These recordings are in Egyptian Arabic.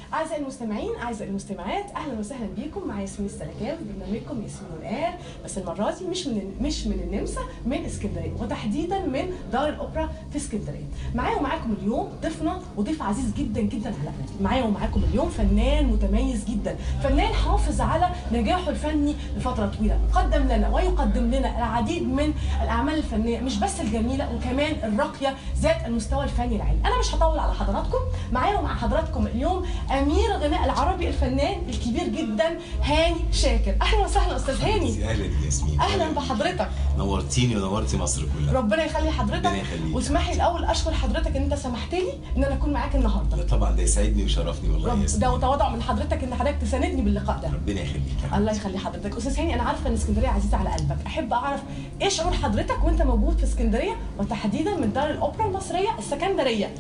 اعزائي المستمعين اعزائي المستمعات اهلا وسهلا بيكم مع ياسمين السلكاوي برنامجكم ياسمين والآن بس المره دي مش من مش من النمسا من اسكندريه وتحديدا من دار الاوبرا في اسكندريه معايا ومعاكم اليوم ضيفنا وضيف عزيز جدا جدا على قلبي معايا ومعاكم اليوم فنان متميز جدا فنان حافظ على نجاحه الفني لفتره طويله قدم لنا ويقدم لنا العديد من الاعمال الفنيه مش بس الجميله وكمان الراقيه ذات المستوى الفني العالي انا مش هطول على حضراتكم معايا ومع حضراتكم اليوم امير الغناء العربي الفنان الكبير جدا هاني شاكر اهلا وسهلا استاذ هاني اهلا يا ياسمين اهلا بحضرتك نورتيني ونورتي مصر كلها ربنا يخلي حضرتك ربنا يخليك. واسمحي الاول اشكر حضرتك ان انت سمحت لي ان انا اكون معاك النهارده لا طبعا ده يسعدني ويشرفني والله يا رب ياسمين ده تواضع من حضرتك ان حضرتك تساندني باللقاء ده ربنا يخليك يا حبيبي. الله يخلي حضرتك استاذ هاني انا عارفه ان اسكندريه عزيزه على قلبك احب اعرف ايه شعور حضرتك وانت موجود في اسكندريه وتحديدا من دار الاوبرا المصريه السكندريه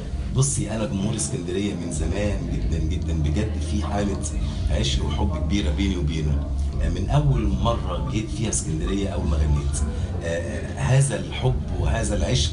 بصي انا جمهور اسكندريه من زمان جدا جدا بجد في حاله عشق وحب كبيره بيني وبينه من اول مره جيت فيها اسكندريه اول ما غنيت آه، هذا الحب وهذا العشق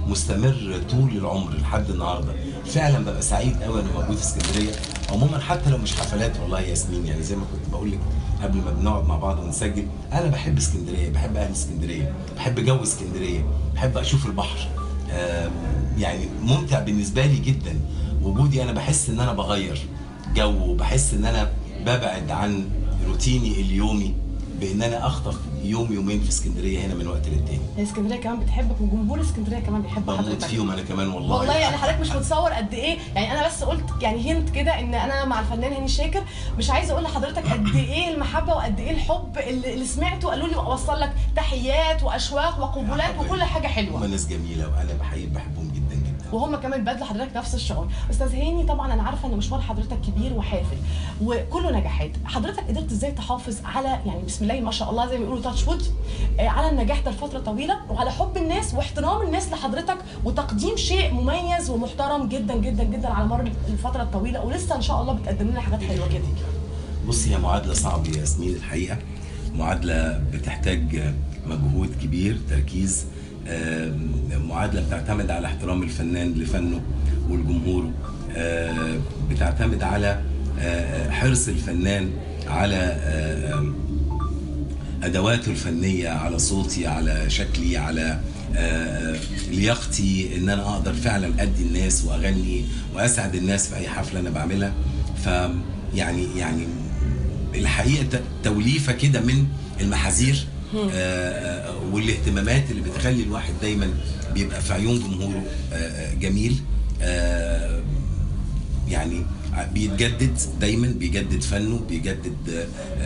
مستمر طول العمر لحد النهارده فعلا ببقى سعيد قوي انا موجود في اسكندريه عموما حتى لو مش حفلات والله يا ياسمين يعني زي ما كنت بقول لك قبل ما بنقعد مع بعض ونسجل انا بحب اسكندريه بحب اهل اسكندريه بحب جو اسكندريه بحب اشوف البحر آم، يعني ممتع بالنسبه لي جدا وجودي انا بحس ان انا بغير جو وبحس ان انا ببعد عن روتيني اليومي بان انا اخطف يوم يومين في اسكندريه هنا من وقت للتاني هي اسكندريه كمان بتحبك وجمهور اسكندريه كمان بيحب بموت حضرتك فيهم انا كمان والله والله يعني حضرتك مش متصور قد ايه يعني انا بس قلت يعني هنت كده ان انا مع الفنان هاني شاكر مش عايزه اقول لحضرتك قد ايه المحبه وقد ايه الحب اللي اللي سمعته قالوا لي اوصل لك تحيات واشواق وقبولات وكل حاجه هم حلوه ناس جميله وانا بحيي بحبهم جدا جدا وهم كمان بدلوا حضرتك نفس الشعور استاذ هاني طبعا انا عارفه ان مشوار حضرتك كبير وحافل وكله نجاحات حضرتك قدرت ازاي تحافظ على يعني بسم الله ما شاء الله زي ما بيقولوا تاتش وود على النجاح ده لفتره طويله وعلى حب الناس واحترام الناس لحضرتك وتقديم شيء مميز ومحترم جدا جدا جدا على مر الفتره الطويله ولسه ان شاء الله بتقدم لنا حاجات حلوه كده بصي هي معادله صعبه يا ياسمين الحقيقه معادله بتحتاج مجهود كبير تركيز آم، معادله بتعتمد على احترام الفنان لفنه ولجمهوره آه، بتعتمد على آه، حرص الفنان على آه، ادواته الفنيه على صوتي على شكلي على آه، لياقتي ان انا اقدر فعلا ادي الناس واغني واسعد الناس في اي حفله انا بعملها ف يعني يعني الحقيقه ت- توليفه كده من المحاذير آه، آه، والاهتمامات اللي بتخلي الواحد دايما بيبقى في عيون جمهوره آه، آه، جميل آه، يعني بيتجدد دايما بيجدد فنه بيجدد آه،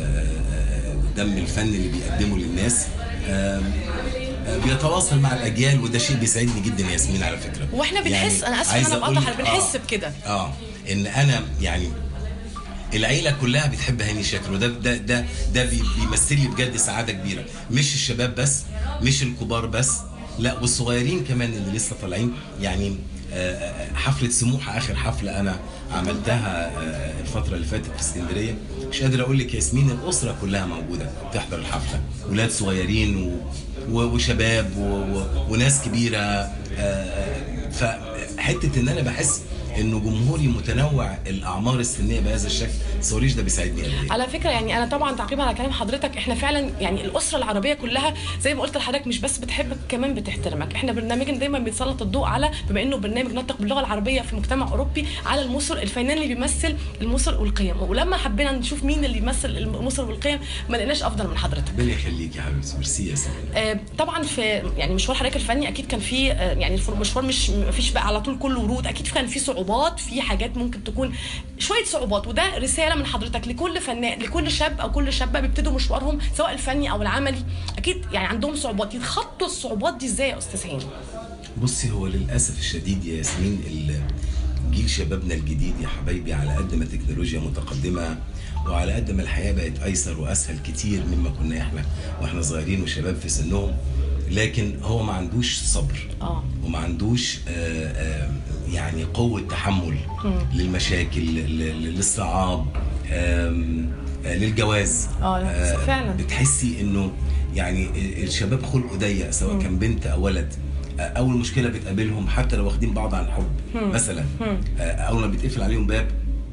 آه، دم الفن اللي بيقدمه للناس آه، آه، بيتواصل مع الاجيال وده شيء بيسعدني جدا يا ياسمين على فكره واحنا بنحس انا اسفه عايز انا أقول بقطع لك- بنحس آه. بكده اه ان انا يعني العيله كلها بتحب هاني شاكر وده ده ده ده بي- بيمثل لي بجد سعاده كبيره مش الشباب بس مش الكبار بس لا والصغيرين كمان اللي لسه طالعين يعني آه، آه، حفله سموحه اخر حفله انا عملتها آه، الفتره اللي فاتت في اسكندريه مش قادر اقول لك ياسمين الاسره كلها موجوده بتحضر الحفله ولاد صغيرين و و- وشباب و و وناس كبيره آه، آه، فحته ان انا بحس انه جمهوري متنوع الاعمار السنيه بهذا الشكل تصوريش ده بيساعدني قد ايه على فكره يعني انا طبعا تعقيبا على كلام حضرتك احنا فعلا يعني الاسره العربيه كلها زي ما قلت لحضرتك مش بس بتحبك كمان بتحترمك احنا برنامجنا دايما بيسلط الضوء على بما انه برنامج نطق باللغه العربيه في مجتمع اوروبي على المصر الفنان اللي بيمثل المصر والقيم ولما حبينا نشوف مين اللي يمثل المصر والقيم ما لقيناش افضل من حضرتك ربنا يخليك يا حبيبتي ميرسي يا سلام آه، طبعا في يعني مشوار حضرتك الفني اكيد كان في آه، يعني الفر- مشوار مش مفيش بقى على طول كله ورود اكيد كان في صعوبات في حاجات ممكن تكون شويه صعوبات وده رساله من حضرتك لكل فنان لكل شاب او كل شابه بيبتدوا مشوارهم سواء الفني او العملي اكيد يعني عندهم صعوبات يتخطوا الصعوبات دي ازاي يا استاذ هاني بصي هو للاسف الشديد يا ياسمين ال- جيل شبابنا الجديد يا حبايبي على قد ما التكنولوجيا متقدمه وعلى قد ما الحياه بقت ايسر واسهل كتير مما كنا احنا واحنا صغيرين وشباب في سنهم لكن هو ما عندوش صبر اه وما عندوش آه، آه، يعني قوة تحمل للمشاكل ل- ل- للصعاب آم، آه، للجواز آه، فعلا. بتحسي انه يعني الشباب خلقه ضيق سواء كان بنت او ولد آه، اول مشكله بتقابلهم حتى لو واخدين بعض عن حب مثلا آه، اول ما بيتقفل عليهم باب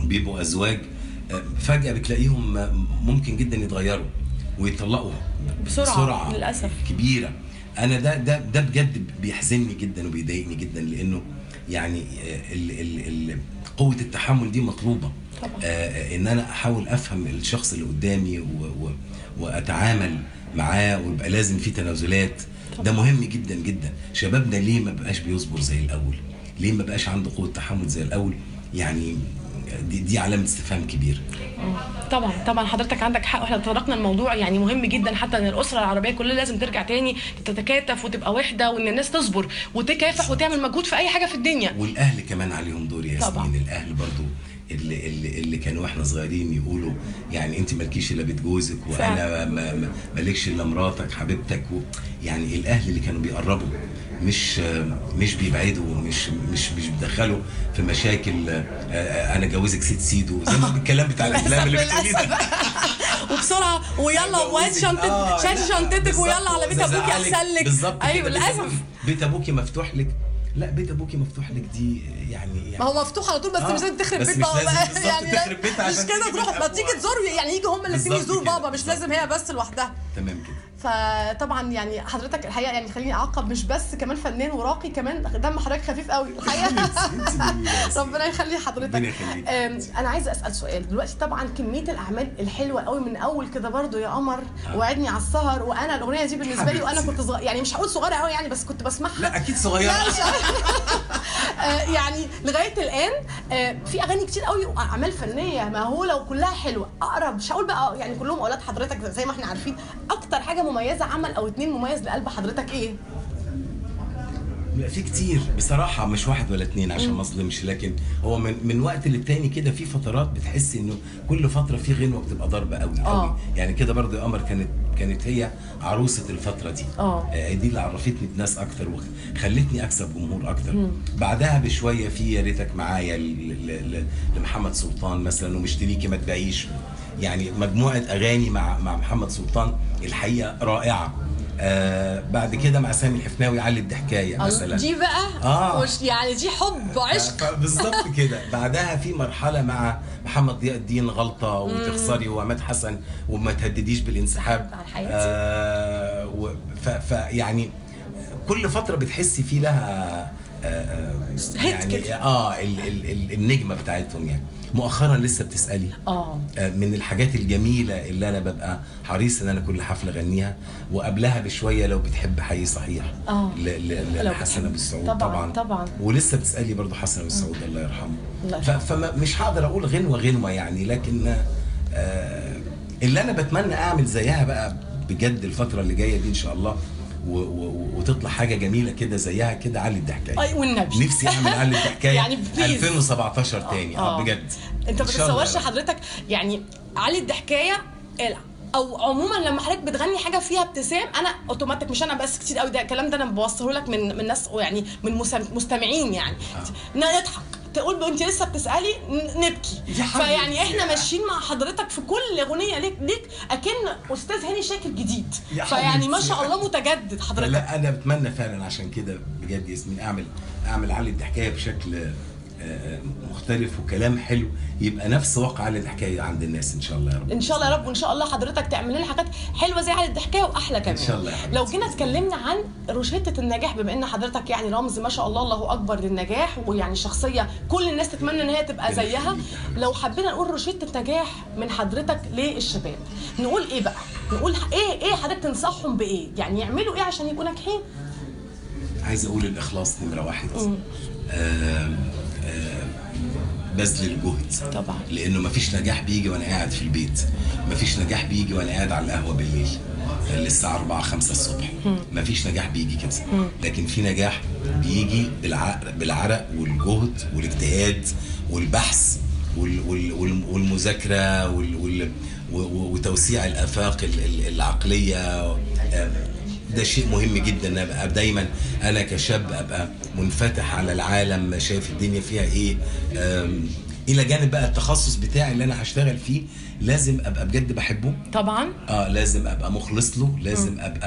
بيبقوا ازواج آه، فجاه بتلاقيهم آه، ممكن جدا يتغيروا ويطلقوا بسرعة، بسرعه للأسف. كبيره انا ده ده ده بجد بيحزنني جدا وبيضايقني جدا لانه يعني آه، ال ال ال قوه التحمل دي مطلوبه طبعا. آه ان انا احاول افهم الشخص اللي قدامي و و واتعامل معاه ويبقى لازم في تنازلات ده مهم جدا جدا شبابنا ليه ما بقاش بيصبر زي الاول ليه ما بقاش عنده قوه تحمل زي الاول يعني دي, دي علامه استفهام كبيره طبعا طبعا حضرتك عندك حق واحنا تطرقنا الموضوع يعني مهم جدا حتى ان الاسره العربيه كلها لازم ترجع تاني تتكاتف وتبقى وحده وان الناس تصبر وتكافح وتعمل مجهود في اي حاجه في الدنيا والاهل كمان عليهم دور يا طبعا. ياسمين الاهل برضو اللي اللي اللي كانوا واحنا صغيرين يقولوا يعني انت مالكيش الا بيت جوزك وانا فعلا. ما- ما- مالكش الا مراتك حبيبتك و يعني الاهل اللي كانوا بيقربوا مش مش بيبعدوا مش مش مش بيدخلوا في مشاكل آه، آه، انا جوزك ست سيدو زي ما الكلام بتاع الافلام اللي بتقوليه ده وبسرعه ويلا وهات جوزك. شنطتك آه، شات لا، شنطتك بالظبط. ويلا على بيت ابوكي وزعلك. احسن لك بالظبط ايوه كده. بيت للاسف أبوكي- بيت ابوكي مفتوح لك لا بيت ابوكي مفتوح لك دي يعني يعني ما هو مفتوح على طول بس آه، مش لازم تخرب بس بيت مش بابا لازم بقى بالظبط يعني تخرب بيت مش عشان كده تيجي تروح بيت ما تيجي أبوها. تزور يعني يجوا هم الاثنين بالظبط يزوروا كده، بابا مش بالظبط. لازم هي بس لوحدها تمام كده فطبعا يعني حضرتك الحقيقه يعني خليني اعقب مش بس كمان فنان وراقي كمان دم حضرتك خفيف قوي الحقيقه ربنا يخلي حضرتك ربنا يخليك. أم، انا عايزه اسال سؤال دلوقتي طبعا كميه الاعمال الحلوه قوي من اول كده برضو يا قمر وعدني على السهر وانا الاغنيه دي بالنسبه لي وانا حبيبتي. كنت صغير يعني مش هقول صغيره قوي يعني بس كنت بسمعها لا اكيد صغيره لا مش آه، يعني لغايه الان آه، في اغاني كتير قوي واعمال فنيه مهوله وكلها حلوه اقرب مش هقول بقى يعني كلهم اولاد حضرتك زي ما احنا عارفين اكتر حاجه مميزه عمل او اتنين مميز لقلب حضرتك ايه لا في كتير بصراحة مش واحد ولا اتنين عشان ما اظلمش لكن هو من من وقت للتاني كده في فترات بتحس انه كل فترة في غنوة بتبقى ضاربة قوي آه. قوي يعني كده برضه يا قمر كانت كانت هي عروسة الفترة دي آه. آه، دي اللي عرفتني بناس اكتر وخلتني اكسب جمهور اكتر بعدها بشوية في يا ريتك معايا ل- ل- ل- لمحمد سلطان مثلا ومشتريكي ما تبيعيش يعني مجموعة اغاني مع مع محمد سلطان الحقيقة رائعة آه بعد كده مع سامي الحفناوي علي الضحكايه مثلا دي بقى آه. مش يعني دي حب عشق بالظبط كده بعدها في مرحله مع محمد ضياء الدين غلطه وتخسري وعماد حسن وما تهدديش بالانسحاب على حياتي. آه و- ف- فيعني كل فتره بتحسي في لها آه، آه هيت يعني كده. اه ال ال ال النجمه بتاعتهم يعني مؤخرا لسه بتسالي اه آه، من الحاجات الجميلة اللي أنا ببقى حريص إن أنا كل حفلة أغنيها وقبلها بشوية لو بتحب حي صحيح آه. ل- ل- لو لحسن بتحب. أبو السعود طبعاً، طبعا طبعاً. ولسه بتسألي برضو حسن أبو السعود الله يرحمه الله ف- يرحمه. فمش هقدر أقول غنوة غنوة يعني لكن آه، اللي أنا بتمنى أعمل زيها بقى بجد الفترة اللي جاية دي إن شاء الله و- و- وتطلع حاجة جميلة كده زيها كده علي الضحكاية أي والنبي نفسي أعمل علي الضحكاية يعني بليز. 2017 تاني اه آه. بجد انت ما إن شاء الله يا تتصورش رب. حضرتك يعني علي الضحكايه ال- او عموما لما حضرتك بتغني حاجه فيها ابتسام انا اوتوماتيك مش انا بس كتير قوي ده الكلام ده انا بوصله لك من من ناس يعني من مسام- مستمعين يعني نضحك تقول له انت لسه بتسالي ن- نبكي يا حبيبتي. فيعني احنا ماشيين مع حضرتك في كل اغنيه ليك ليك اكن استاذ هاني شاكر جديد يا فيعني ما حبيبتي. شاء الله متجدد حضرتك لا انا بتمنى فعلا عشان كده بجد ياسمين اعمل اعمل علي الضحكايه بشكل آه، مختلف وكلام حلو يبقى نفس واقع علي الضحكايه عند الناس ان شاء الله يا رب ان شاء الله يا رب وان شاء الله حضرتك تعمل لنا حاجات حلوه زي علي الضحكايه واحلى كمان إن شاء الله يا حبيبتي. لو جينا اتكلمنا عن روشته النجاح بما ان حضرتك يعني رمز ما شاء الله الله اكبر للنجاح ويعني شخصيه كل الناس تتمنى ان هي تبقى ربنا زيها يخليك يا حبيبتي. لو حبينا نقول روشته نجاح من حضرتك للشباب نقول ايه بقى نقول ايه ايه حضرتك تنصحهم بايه يعني يعملوا ايه عشان يبقوا ناجحين عايز اقول الاخلاص نمره واحد آم، آم، بذل الجهد طبعا. لانه مفيش نجاح بيجي وانا قاعد في البيت مفيش نجاح بيجي وانا قاعد على القهوه بالليل للساعه 4 5 الصبح مفيش نجاح بيجي كده لكن في نجاح بيجي بالعرق, بالعرق والجهد والاجتهاد والبحث وال وال وال والمذاكره وال وال و- و- وتوسيع الافاق ال- ال- العقليه آم، ده شيء مهم جدا ان ابقى دايما انا كشاب ابقى منفتح على العالم شايف الدنيا فيها ايه أم، الى جانب بقى التخصص بتاعي اللي انا هشتغل فيه لازم ابقى بجد بحبه طبعا اه لازم ابقى مخلص له لازم ابقى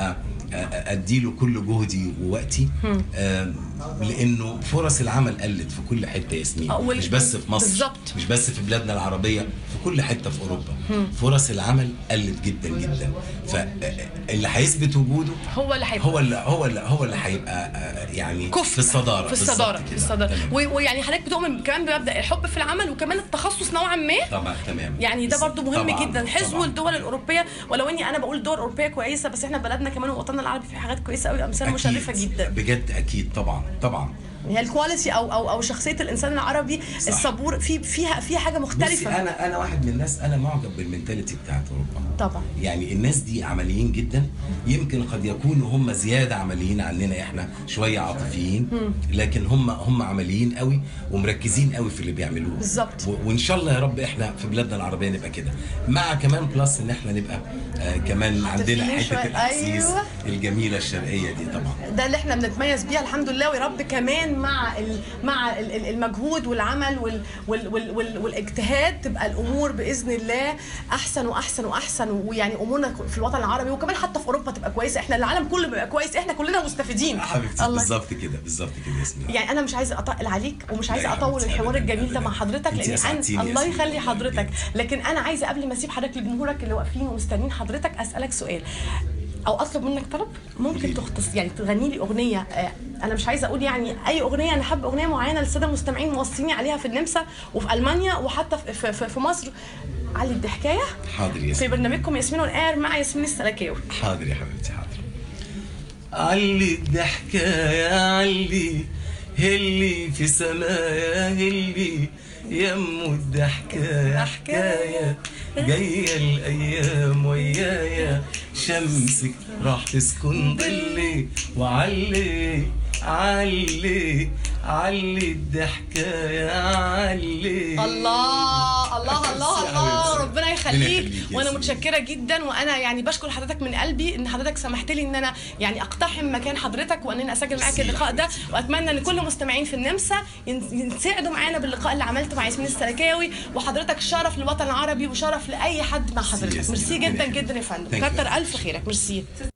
اديله كل جهدي ووقتي آم، لانه فرص العمل قلت في كل حته يا ياسمين آه، وال- مش بس في مصر بالظبط. مش بس في بلادنا العربيه في كل حته في اوروبا فرص العمل قلت جدا جدا فاللي هيثبت وجوده هو اللي هيبقى هو اللي هو اللي هو اللي هيبقى آه، يعني كفء في الصداره في الصداره بالظبط في كده. الصداره تمام. و- ويعني حضرتك بتؤمن كمان بمبدا الحب في العمل وكمان التخصص نوعا ما طبعا تمام يعني ده برضو مهم طبعاً، جدا حزو طبعاً. الدول الاوروبيه ولو اني انا بقول الدول الاوروبيه كويسه بس احنا بلدنا كمان ووطننا العربي في حاجات كويسه قوي امثال أكيد. مشرفه جدا بجد اكيد طبعا طبعا هي الكواليتي او او او شخصيه الانسان العربي صح. الصبور في فيها فيها حاجه بصي مختلفه انا انا واحد من الناس انا معجب بالمنتاليتي بتاعت اوروبا طبعا يعني الناس دي عمليين جدا يمكن قد يكونوا هم زياده عمليين عننا احنا شويه عاطفيين لكن هم هم عمليين قوي ومركزين قوي في اللي بيعملوه بالظبط. و- وان شاء الله يا رب احنا في بلادنا العربيه نبقى كده مع كمان بلس ان احنا نبقى آه كمان عندنا عاطفيين حته شوية. الاحاسيس أيوة. الجميله الشرقيه دي طبعا ده اللي احنا بنتميز بيها الحمد لله ويا رب كمان مع ال- مع ال- ال- المجهود والعمل وال وال وال وال والاجتهاد تبقى الامور باذن الله احسن واحسن واحسن ويعني امورنا في الوطن العربي وكمان حتى في اوروبا تبقى كويسه احنا العالم كله بيبقى كويس احنا كلنا مستفيدين حبيبتي الله بالظبط كده بالظبط كده يا ياسمين يعني انا مش عايزه اتقل عليك ومش لا عايزه يا اطول حبيبتي، الحوار أبداً، الجميل ده مع أبداً. حضرتك أنتي لان أسعدتيني انا يا الله ياسمين، يخلي والله حضرتك بجد. لكن انا عايزه قبل ما اسيب حضرتك لجمهورك اللي واقفين ومستنيين حضرتك اسالك سؤال او اطلب منك طلب ممكن قوليلي. تختص يعني تغني لي اغنيه آه، انا مش عايزه اقول يعني اي اغنيه انا حابه اغنيه معينه للساده المستمعين موصيني عليها في النمسا وفي المانيا وحتى في, في, في, في مصر علي الضحكايه حاضر يا في ياسمين برنامجكم ياسمين اون اير مع ياسمين السلكاوي حاضر يا حبيبتي حاضر علي الضحكة يا علي هلي في سمايا هلي يمو الضحكة يا حكاية جاية الأيام ويايا شمسك راح تسكن ظلي وعلي علي علي الضحكة يا علي الله الله الله يا الله حبيبتي. ربنا ربنا يخليك يخليك يا وانا سيدي. متشكره جدا وانا يعني بشكر حضرتك من قلبي ان حضرتك سمحت لي ان انا يعني اقتحم مكان حضرتك وان انا اسجل معاك ميرسي يا اللقاء ده حبيبتي. واتمنى ان كل المستمعين في النمسا ين- ينسعدوا معانا باللقاء اللي عملته مع ياسمين السلكاوي وحضرتك شرف للوطن العربي وشرف لاي حد مع ميرسي يا حضرتك سيدي. ميرسي ربنا جدا يخليك. جدا يا فندم Thank you. كتر الف خيرك ميرسي